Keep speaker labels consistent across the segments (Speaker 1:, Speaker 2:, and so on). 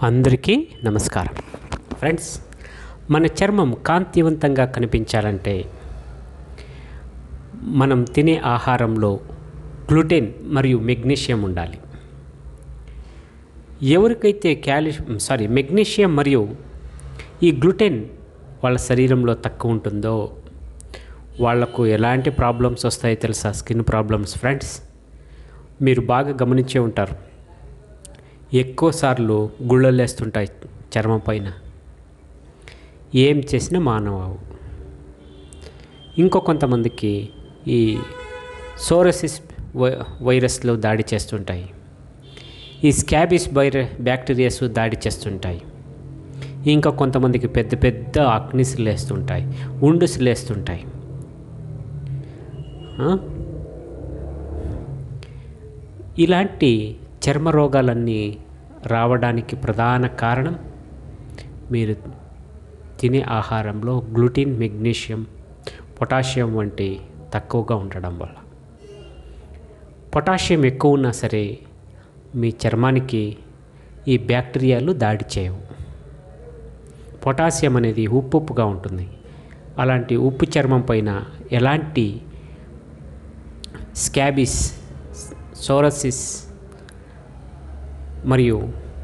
Speaker 1: అందరికీ నమస్కారం ఫ్రెండ్స్ మన చర్మం కాంతివంతంగా కనిపించాలంటే మనం తినే ఆహారంలో గ్లూటెన్ మరియు మెగ్నీషియం ఉండాలి ఎవరికైతే క్యాల్షియం సారీ మెగ్నీషియం మరియు ఈ గ్లూటెన్ వాళ్ళ శరీరంలో తక్కువ ఉంటుందో వాళ్లకు ఎలాంటి ప్రాబ్లమ్స్ వస్తాయో తెలుసా స్కిన్ ప్రాబ్లమ్స్ ఫ్రెండ్స్ మీరు బాగా గమనించే ఉంటారు ఎక్కువసార్లు గుళ్ళలేస్తుంటాయి చర్మం పైన ఏం చేసినా మానవావు ఇంకో కొంతమందికి ఈ సోరసిస్ వైరస్లు దాడి చేస్తుంటాయి ఈ స్కాబిస్ వైర బ్యాక్టీరియాస్ దాడి చేస్తుంటాయి ఇంకా కొంతమందికి పెద్ద పెద్ద అగ్నిస్ లేస్తుంటాయి ఉండుస్ లేస్తుంటాయి ఆ? ఇలాంటి చర్మ రోగాలన్నీ రావడానికి ప్రధాన కారణం మీరు తినే ఆహారంలో గ్లూటిన్ మెగ్నీషియం పొటాషియం వంటి తక్కువగా ఉండడం వల్ల పొటాషియం ఎక్కువ ఉన్నా సరే మీ చర్మానికి ఈ బ్యాక్టీరియాలు దాడి చేయవు పొటాషియం అనేది ఉప్పు ఉప్పుగా ఉంటుంది అలాంటి ఉప్పు చర్మం పైన ఎలాంటి స్కాబిస్ సోరసిస్ మరియు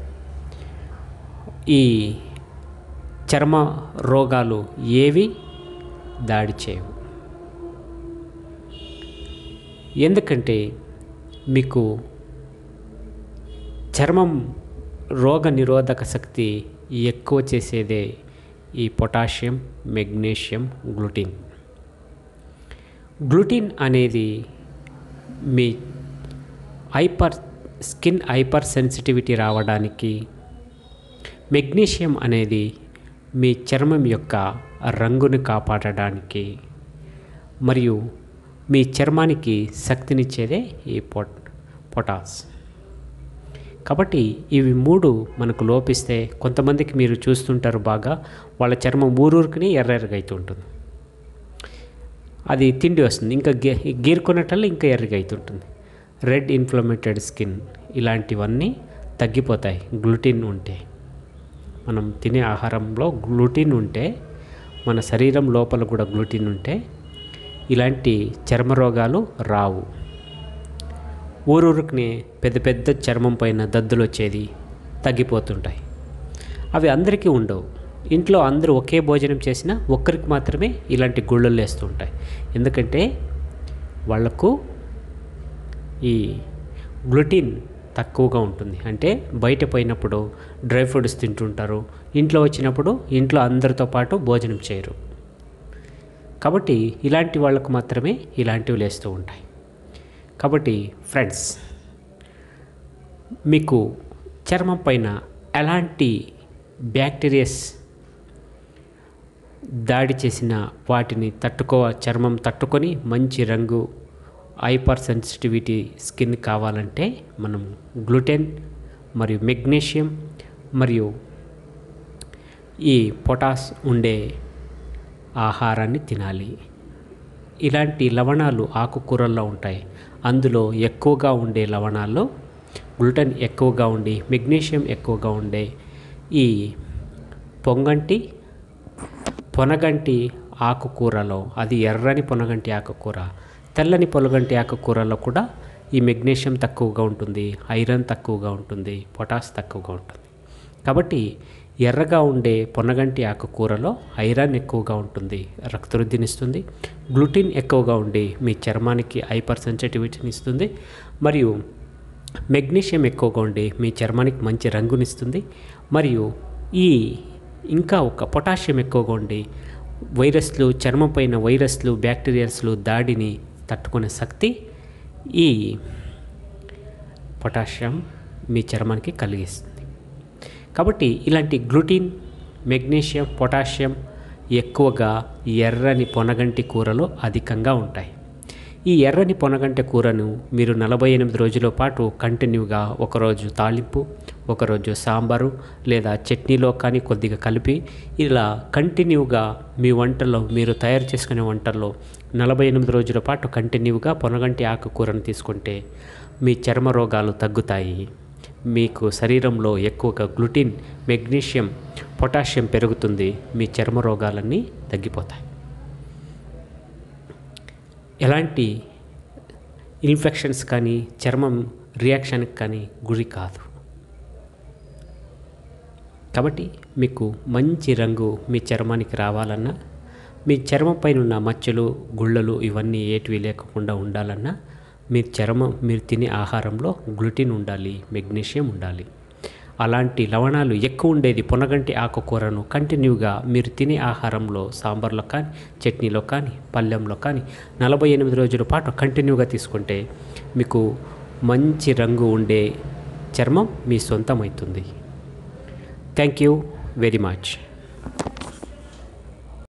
Speaker 1: ఈ చర్మ రోగాలు ఏవి దాడి చేయవు ఎందుకంటే మీకు చర్మం రోగ నిరోధక శక్తి ఎక్కువ చేసేదే ఈ పొటాషియం మెగ్నీషియం గ్లూటిన్ గ్లూటిన్ అనేది మీ హైపర్ స్కిన్ హైపర్ సెన్సిటివిటీ రావడానికి మెగ్నీషియం అనేది మీ చర్మం యొక్క రంగును కాపాడడానికి మరియు మీ చర్మానికి శక్తినిచ్చేదే ఈ పొట్ పొటాస్ కాబట్టి ఇవి మూడు మనకు లోపిస్తే కొంతమందికి మీరు చూస్తుంటారు బాగా వాళ్ళ చర్మం ఊరూరుకుని ఎర్రెర్రగా అవుతుంటుంది అది తిండి వస్తుంది ఇంకా గే గీరుకున్నట్టల్లా ఇంకా ఎర్రగా అవుతుంటుంది రెడ్ ఇన్ఫ్లమేటెడ్ స్కిన్ ఇలాంటివన్నీ తగ్గిపోతాయి గ్లూటిన్ ఉంటే మనం తినే ఆహారంలో గ్లూటిన్ ఉంటే మన శరీరం లోపల కూడా గ్లూటిన్ ఉంటే ఇలాంటి చర్మ రోగాలు రావు ఊరూరుకునే పెద్ద పెద్ద చర్మం పైన దద్దులు వచ్చేది తగ్గిపోతుంటాయి అవి అందరికీ ఉండవు ఇంట్లో అందరూ ఒకే భోజనం చేసినా ఒక్కరికి మాత్రమే ఇలాంటి గుళ్ళలు వేస్తూ ఉంటాయి ఎందుకంటే వాళ్లకు ఈ గ్లూటిన్ తక్కువగా ఉంటుంది అంటే బయట పోయినప్పుడు డ్రై ఫ్రూట్స్ తింటుంటారు ఇంట్లో వచ్చినప్పుడు ఇంట్లో అందరితో పాటు భోజనం చేయరు కాబట్టి ఇలాంటి వాళ్ళకు మాత్రమే ఇలాంటివి లేస్తూ ఉంటాయి కాబట్టి ఫ్రెండ్స్ మీకు చర్మం పైన ఎలాంటి బ్యాక్టీరియాస్ దాడి చేసిన వాటిని తట్టుకో చర్మం తట్టుకొని మంచి రంగు హైపర్ సెన్సిటివిటీ స్కిన్ కావాలంటే మనం గ్లూటెన్ మరియు మెగ్నీషియం మరియు ఈ పొటాస్ ఉండే ఆహారాన్ని తినాలి ఇలాంటి లవణాలు ఆకుకూరల్లో ఉంటాయి అందులో ఎక్కువగా ఉండే లవణాల్లో గ్లూటెన్ ఎక్కువగా ఉండి మెగ్నీషియం ఎక్కువగా ఉండే ఈ పొంగంటి పొనగంటి ఆకుకూరలో అది ఎర్రని పొనగంటి ఆకుకూర తెల్లని పొలగంటి ఆకుకూరలో కూడా ఈ మెగ్నీషియం తక్కువగా ఉంటుంది ఐరన్ తక్కువగా ఉంటుంది పొటాస్ తక్కువగా ఉంటుంది కాబట్టి ఎర్రగా ఉండే పొన్నగంటి ఆకుకూరలో ఐరన్ ఎక్కువగా ఉంటుంది రక్తవృద్ధినిస్తుంది గ్లూటిన్ ఎక్కువగా ఉండి మీ చర్మానికి హైపర్ సెన్సిటివిటీని ఇస్తుంది మరియు మెగ్నీషియం ఎక్కువగా ఉండి మీ చర్మానికి మంచి రంగునిస్తుంది మరియు ఈ ఇంకా ఒక పొటాషియం ఎక్కువగా ఉండి వైరస్లు చర్మం పైన వైరస్లు బ్యాక్టీరియాస్లు దాడిని తట్టుకునే శక్తి ఈ పొటాషియం మీ చర్మానికి కలిగిస్తుంది కాబట్టి ఇలాంటి గ్లూటిన్ మెగ్నీషియం పొటాషియం ఎక్కువగా ఎర్రని పొనగంటి కూరలో అధికంగా ఉంటాయి ఈ ఎర్రని పొనగంటి కూరను మీరు నలభై ఎనిమిది రోజుల పాటు కంటిన్యూగా ఒకరోజు తాలింపు ఒకరోజు సాంబారు లేదా చట్నీలో కానీ కొద్దిగా కలిపి ఇలా కంటిన్యూగా మీ వంటల్లో మీరు తయారు చేసుకునే వంటల్లో నలభై ఎనిమిది రోజుల పాటు కంటిన్యూగా పొనగంటి ఆకుకూరను తీసుకుంటే మీ చర్మ రోగాలు తగ్గుతాయి మీకు శరీరంలో ఎక్కువగా గ్లూటిన్ మెగ్నీషియం పొటాషియం పెరుగుతుంది మీ చర్మ రోగాలన్నీ తగ్గిపోతాయి ఎలాంటి ఇన్ఫెక్షన్స్ కానీ చర్మం రియాక్షన్కి కానీ గురి కాదు కాబట్టి మీకు మంచి రంగు మీ చర్మానికి రావాలన్నా మీ చర్మం పైన ఉన్న మచ్చలు గుళ్ళలు ఇవన్నీ ఏటివి లేకుండా ఉండాలన్నా మీ చర్మం మీరు తినే ఆహారంలో గ్లూటిన్ ఉండాలి మెగ్నీషియం ఉండాలి అలాంటి లవణాలు ఎక్కువ ఉండేది పొనగంటి ఆకుకూరను కంటిన్యూగా మీరు తినే ఆహారంలో సాంబార్లో కానీ చట్నీలో కానీ పళ్ళెంలో కానీ నలభై ఎనిమిది రోజుల పాటు కంటిన్యూగా తీసుకుంటే మీకు మంచి రంగు ఉండే చర్మం మీ సొంతం అవుతుంది థ్యాంక్ యూ వెరీ మచ్